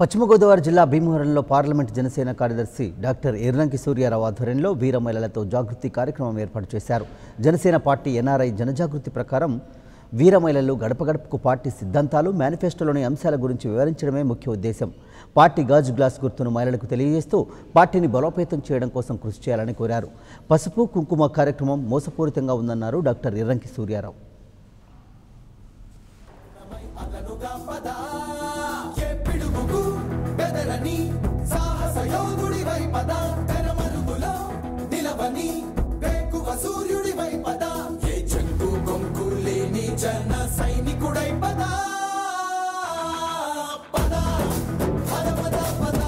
పశ్చిమ గోదావరి జిల్లా భీమవరంలో పార్లమెంట్ జనసేన కార్యదర్శి డాక్టర్ ఎర్రంకి సూర్యారావు ఆధ్వర్యంలో వీర మహిళలతో జాగృతి కార్యక్రమం ఏర్పాటు చేశారు జనసేన పార్టీ ఎన్ఆర్ఐ జనజాగృతి ప్రకారం వీర మహిళలు గడప గడపకు పార్టీ సిద్ధాంతాలు మేనిఫెస్టోలోని అంశాల గురించి వివరించడమే ముఖ్య ఉద్దేశం పార్టీ గాజు గ్లాస్ గుర్తును మహిళలకు తెలియజేస్తూ పార్టీని బలోపేతం చేయడం కోసం కృషి చేయాలని కోరారు పసుపు కుంకుమ కార్యక్రమం మోసపూరితంగా ఉందన్నారు డాక్టర్ ఎర్రంకి సూర్యారావు పిడుగుకు బెదరని సాహస యోధుడి వైపద తెరమరుగులో నిలవని వేకువ సూర్యుడి వైపద ఏ చెంగు కొంకు లేని జన సైనికుడై పద పద పద పద పద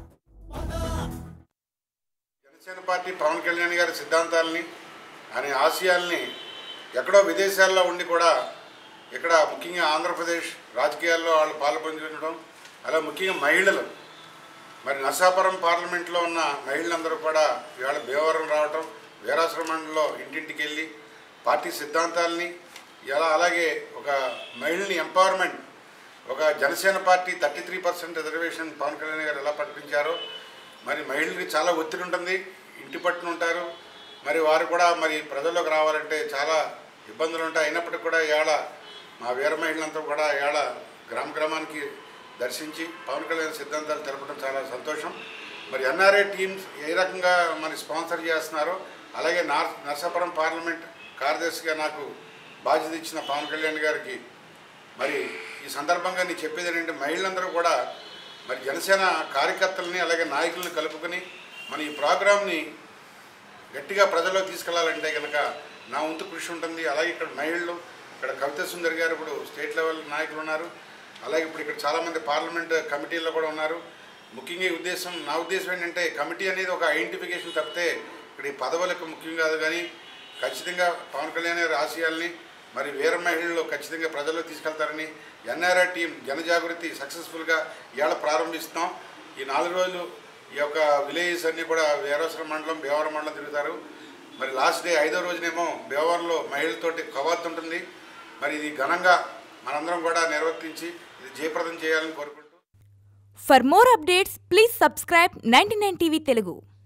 జనసేన పార్టీ పవన్ కళ్యాణ్ గారి సిద్ధాంతాలని ఆయన ఆశయాల్ని ఎక్కడో విదేశాల్లో ఉండి కూడా ఇక్కడ ముఖ్యంగా ఆంధ్రప్రదేశ్ రాజకీయాల్లో వాళ్ళు పాల్పంచుకోవడం అలా ముఖ్యంగా మహిళలు మరి నర్సాపురం పార్లమెంట్లో ఉన్న మహిళలందరూ కూడా ఇవాళ భీమవరం రావటం వీరాశ్రమంలో ఇంటింటికి వెళ్ళి పార్టీ సిద్ధాంతాలని ఎలా అలాగే ఒక మహిళని ఎంపవర్మెంట్ ఒక Janasena party thirty three percent reservation Pawan Kalyan గారు ఎలా ప్రకటించారో మరి మహిళలకి చాలా ఒత్తిడి ఉంటుంది ఇంటి పట్టున ఉంటారు మరి వారు కూడా మరి ప్రజల్లోకి రావాలంటే చాలా ఇబ్బందులు ఉంటాయి అయినప్పటికీ కూడా ఇవాళ మా వీర మహిళలంతా కూడా ఇవాళ గ్రామ గ్రామానికి దర్శించి పవన్ కళ్యాణ్ సిద్ధాంతాలు తెలపడం చాలా సంతోషం మరి ఎన్ఆర్ఏ టీమ్స్ ఏ రకంగా మరి స్పాన్సర్ చేస్తున్నారో అలాగే నార్ నర్సాపురం పార్లమెంట్ కార్యదర్శిగా నాకు బాధ్యత ఇచ్చిన పవన్ కళ్యాణ్ గారికి మరి ఈ సందర్భంగా నేను చెప్పేది ఏంటంటే మహిళలందరూ కూడా మరి జనసేన కార్యకర్తలని అలాగే నాయకులను కలుపుకొని మన ఈ ప్రోగ్రామ్ని గట్టిగా ప్రజల్లో తీసుకెళ్లాలంటే కనుక నా వంతు కృషి ఉంటుంది అలాగే ఇక్కడ మహిళలు ఇక్కడ కవిత సుందర్ గారు ఇప్పుడు స్టేట్ లెవెల్ నాయకులు ఉన్నారు అలాగే ఇప్పుడు ఇక్కడ చాలామంది పార్లమెంట్ కమిటీల్లో కూడా ఉన్నారు ముఖ్యంగా ఈ ఉద్దేశం నా ఉద్దేశం ఏంటంటే కమిటీ అనేది ఒక ఐడెంటిఫికేషన్ తప్పితే ఇక్కడ ఈ పదవులకు ముఖ్యం కాదు కానీ ఖచ్చితంగా పవన్ కళ్యాణ్ గారి ఆశయాల్ని మరి వీర మహిళలు ఖచ్చితంగా ప్రజల్లో తీసుకెళ్తారని ఎన్ఆర్ఐ టీం జనజాగృతి సక్సెస్ఫుల్గా ఇవాళ ప్రారంభిస్తున్నాం ఈ నాలుగు రోజులు ఈ యొక్క విలేజెస్ అన్నీ కూడా వీరేశ్వరం మండలం భీమవరం మండలం తిరుగుతారు మరి లాస్ట్ డే ఐదో రోజునేమో భీమవరంలో మహిళలతోటి కవాత్ ఉంటుంది మరి ఇది ఘనంగా మనందరం కూడా నిర్వర్తించి ఇది జయప్రదం చేయాలని కోరుకుంటూ For more updates, please subscribe 99 TV Telugu.